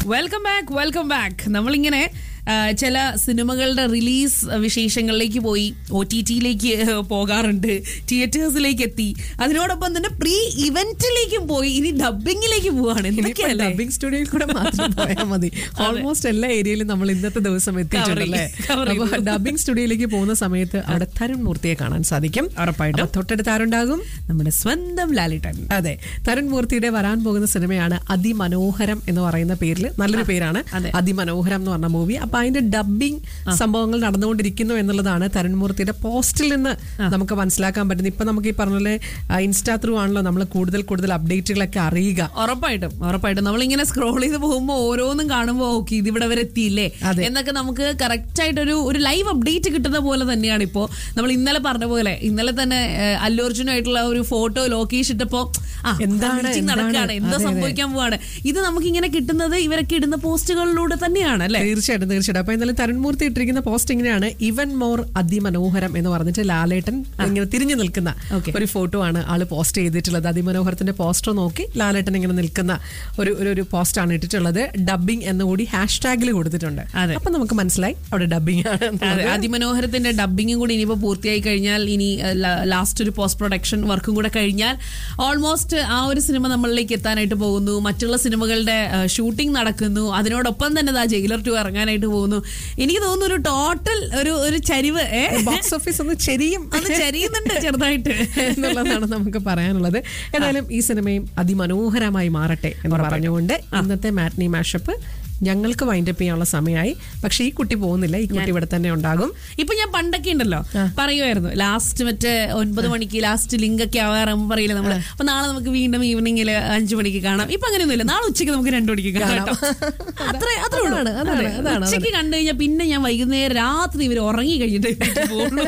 Welcome back welcome back നമ്മളിങ്ങനെ ആ, ചില സിനിമകളുടെ റിലീസ് വിശേഷങ്ങളിലേക്ക് പോയി ഒ ടി ടിയിലേക്ക് പോകാറുണ്ട് തിയേറ്റേഴ്സിലേക്ക് എത്തി അതിനോടൊപ്പം തന്നെ പ്രീ ഇവന്റിലേക്കും പോയി ഇനി ഡബിങ്ങിലേക്ക് പോവാണ് എന്തൊക്കെയല്ലേ ഡബിംഗ് സ്റ്റുഡിയോയിൽ കൂടെ മാത്രം പോയാൽ മതി ഓൾമോസ്റ്റ് എല്ലാ ഏരിയയിലും നമ്മൾ ഇന്നത്തെ ദിവസം എത്തിയിട്ടുണ്ടല്ലേ Cover ചെയ്തു. അപ്പൊ ഡബിംഗ് സ്റ്റുഡിയോയിലേക്ക് പോകുന്ന സമയത്ത് അവിടെ തരുൺ മൂർത്തിയെ കാണാൻ സാധിക്കും ഉറപ്പായിട്ടും. അപ്പൊ തൊട്ടടുത്ത് ആരുണ്ടാകും നമ്മുടെ സ്വന്തം ലാലിട്ടൻ അതെ തരുൺ മൂർത്തിയുടെ വരാൻ പോകുന്ന സിനിമയാണ് അതിമനോഹരം എന്ന് പറയുന്ന പേരിൽ നല്ലൊരു പേരാണ് അതെ. അതിമനോഹരം എന്ന് പറഞ്ഞ മൂവി അപ്പൊ അതിന്റെ ഡബിംഗ് സംഭവങ്ങൾ നടന്നുകൊണ്ടിരിക്കുന്നു എന്നുള്ളതാണ് തരുൺ മൂർത്തിയുടെ പോസ്റ്റിൽ നിന്ന് നമുക്ക് മനസ്സിലാക്കാൻ പറ്റുന്നത് ഇപ്പൊ നമുക്ക് ഈ പറഞ്ഞ പോലെ ഇൻസ്റ്റാ ത്രൂ ആണല്ലോ നമ്മൾ കൂടുതൽ കൂടുതൽ അപ്ഡേറ്റുകളൊക്കെ അറിയുക ഉറപ്പായിട്ടും ഉറപ്പായിട്ടും നമ്മളിങ്ങനെ സ്ക്രോൾ ചെയ്ത് പോകുമ്പോൾ ഓരോന്നും കാണുമ്പോൾ ഓക്കെ ഇതിവിടെ വരെ എത്തിയില്ലേ അതെ. എന്നൊക്കെ നമുക്ക് കറക്റ്റ് ആയിട്ട് ഒരു ഒരു ലൈവ് അപ്ഡേറ്റ് കിട്ടുന്ന പോലെ തന്നെയാണ് ഇപ്പോ നമ്മൾ ഇന്നലെ പറഞ്ഞ പോലെ ഇന്നലെ തന്നെ ഏഹ്, അല്ലു അർജുനായിട്ടുള്ള ഒരു ഫോട്ടോ ലോക്കേഷ് ഇട്ടപ്പോ ആ എന്താണ്, meeting എന്താണ്? നടക്കുകയാണ് എന്താ അതെ, അതെ. സംഭവിക്കാൻ പോവാണ് ഇത് നമുക്ക് ഇങ്ങനെ കിട്ടുന്നത് ഇവരൊക്കെ ഇടുന്ന പോസ്റ്റുകളിലൂടെ തന്നെയാണ് അല്ലെ തീർച്ചയായിട്ടും തീർച്ചയായിട്ടും അപ്പൊ എന്തായാലും തരുൺമൂർത്തി ഇട്ടിരിക്കുന്ന പോസ്റ്റ് ഇങ്ങനെയാണ് ഇവൻ മോർ അതിമനോഹരം എന്ന് പറഞ്ഞിട്ട് ലാലേട്ടൻ ഇങ്ങനെ തിരിഞ്ഞു നിൽക്കുന്ന Okay. ഒരു ഫോട്ടോ ആണ് ആള് പോസ്റ്റ് ചെയ്തിട്ടുള്ളത് അതിമനോഹരത്തിന്റെ പോസ്റ്റർ നോക്കി ലാലേട്ടൻ ഇങ്ങനെ നിൽക്കുന്ന ഒരു ഒരു ഒരു പോസ്റ്റ് ആണ് ഇട്ടിട്ടുള്ളത് ഡബിംഗ് എന്നുകൂടി ഹാഷ് ടാഗിൽ കൊടുത്തിട്ടുണ്ട് അതെ. അപ്പൊ നമുക്ക് മനസ്സിലായി അവിടെ ഡബിംഗ് ആണ് എന്നുള്ളത്. അതെ അതിമനോഹരത്തിന്റെ ഡബിങ്ങും കൂടി ഇനിയിപ്പോ പൂർത്തിയായി കഴിഞ്ഞാൽ ഇനി ലാസ്റ്റ് ഒരു പോസ്റ്റ് പ്രൊഡക്ഷൻ വർക്കും കൂടെ കഴിഞ്ഞാൽ ഓൾമോസ്റ്റ് ആ ഒരു സിനിമ നമ്മളിലേക്ക് എത്താനായിട്ട് പോകുന്നു മറ്റുള്ള സിനിമകളുടെ ഷൂട്ടിംഗ് നടക്കുന്നു അതിനോടൊപ്പം തന്നെ ദാ ജയിലർ ടു ഇറങ്ങാനായിട്ട് പോകുന്നു എനിക്ക് തോന്നുന്നു ഒരു ടോട്ടൽ ഒരു ഒരു ചരിവ് ഏ ബോക്സ് ഓഫീസ് ഒന്ന് ചെരിയും അത് ചരിയുന്നുണ്ട് ചെറുതായിട്ട് എന്നുള്ളതാണ് നമുക്ക് പറയാനുള്ളത് ഏതായാലും ഈ സിനിമയും അതിമനോഹരമായി മാറട്ടെ എന്ന് പറഞ്ഞുകൊണ്ട് ഇന്നത്തെ മാറ്റ്നി മാഷപ്പ് ഞങ്ങൾക്ക് വൈൻഡപ്പ് ചെയ്യാനുള്ള സമയമായി പക്ഷെ ഈ കുട്ടി പോകുന്നില്ല ഈ കുട്ടി ഇവിടെ തന്നെ ഉണ്ടാകും ഇപ്പൊ ഞാൻ പണ്ടൊക്കെ ഉണ്ടല്ലോ പറയുമായിരുന്നു ലാസ്റ്റ് മറ്റേ ഒൻപത് മണിക്ക് ലാസ്റ്റ് ലിങ്ക് ഒക്കെ ആവാറുമ്പോ പറയില്ല നമ്മള് അപ്പൊ നാളെ നമുക്ക് വീണ്ടും ഈവനിങ്ങിൽ അഞ്ചു മണിക്ക് കാണാം ഇപ്പൊ അങ്ങനെയൊന്നുമില്ല നാളെ ഉച്ചയ്ക്ക് നമുക്ക് രണ്ടു മണിക്ക് കാണാം കേട്ടോ. അത്രേ അത്രേ ഉള്ളൂ. അതാണ്, അതാണ്, അതെ. അതാണ്, ഉച്ചയ്ക്ക് കണ്ടു കഴിഞ്ഞാൽ പിന്നെ ഞാൻ വൈകുന്നേരം രാത്രി ഇവർ ഉറങ്ങി കഴിഞ്ഞിട്ട് വീട്ടിൽ പോകുള്ളൂ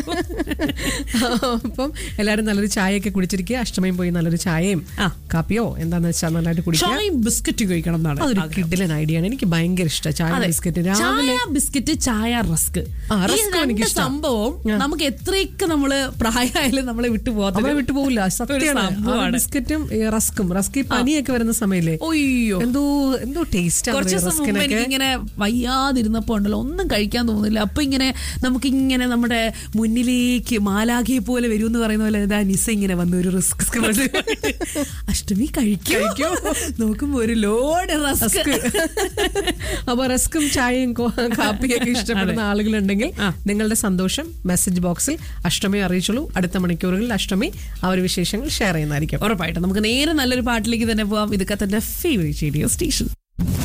അപ്പം എല്ലാവരും നല്ലൊരു ചായയൊക്കെ കുടിച്ചിരിക്കുക അഷ്ടമയും പോയി നല്ലൊരു ചായയും ആ. കാപ്പിയോ എന്താന്ന് വെച്ചാൽ നല്ലതായിട്ട് കുടിക്കുക ചായയും ബിസ്ക്കറ്റ് കഴിക്കണം എന്നാണ് അതൊരു കിഡിലൻ ഐഡിയ ആണ് എനിക്ക് ഭയങ്കര ഇഷ്ടം ചായ അതെ. ബിസ്ക്കറ്റ് രാവിലെ ചായ ബിസ്ക്കറ്റ് ചായ റസ്ക് ആ, ഈ റസ്കും രണ്ട് എനിക്കിഷ്ടാ. സംഭവം നമുക്ക് എത്രയൊക്കെ നമ്മള് പ്രായമായാലും നമ്മളെ വിട്ടു അവളെ പോകാത്ത വിട്ടു പോകില്ല സത്യമാണ് ആ സംഭവമാണ് ബിസ്ക്കറ്റും ഈ റസ്കും റസ്ക് ഈ പനിയൊക്കെ വരുന്ന സമയല്ലേ ഒയ്യോ എന്തോ എന്തോ ടേസ്റ്റ് കുറച്ച് ആണ് ദിവസം മുമ്പ് റസ്കിനൊക്കെ എനിക്കിങ്ങനെ വയ്യാതിരുന്നപ്പോ ഉണ്ടല്ലോ ഒന്നും കഴിക്കാൻ തോന്നുന്നില്ല അപ്പൊ ഇങ്ങനെ നമുക്ക് ഇങ്ങനെ നമ്മുടെ മുന്നിലേക്ക് മാലാഖയെ പോലെ വരും എന്ന് പറയുന്ന പോലെ ഇതാ നിസ ഇങ്ങനെ വന്നു ഒരു റിസ്ക് അഷ്ടമി കഴിക്കോ നോക്കുമ്പോ ഒരു ലോഡ് റസ്ക് അപ്പൊ റസ്കും ചായയും കോ- കാപ്പിയൊക്കെ ഇഷ്ടപ്പെടുന്ന ആളുകളുണ്ടെങ്കിൽ ആ. നിങ്ങളുടെ സന്തോഷം മെസ്സേജ് ബോക്സിൽ അഷ്ടമി അറിയിച്ചോളൂ അടുത്ത മണിക്കൂറുകളിൽ അഷ്ടമി ആ ഒരു വിശേഷങ്ങൾ ഷെയർ ചെയ്യുന്നതായിരിക്കും ഉറപ്പായിട്ടും നമുക്ക് നേരെ നല്ലൊരു പാട്ടിലേക്ക് തന്നെ പോവാം ഇതൊക്കെ തന്റെ ഫേവറേറ്റ് റേഡിയോ സ്റ്റേഷൻ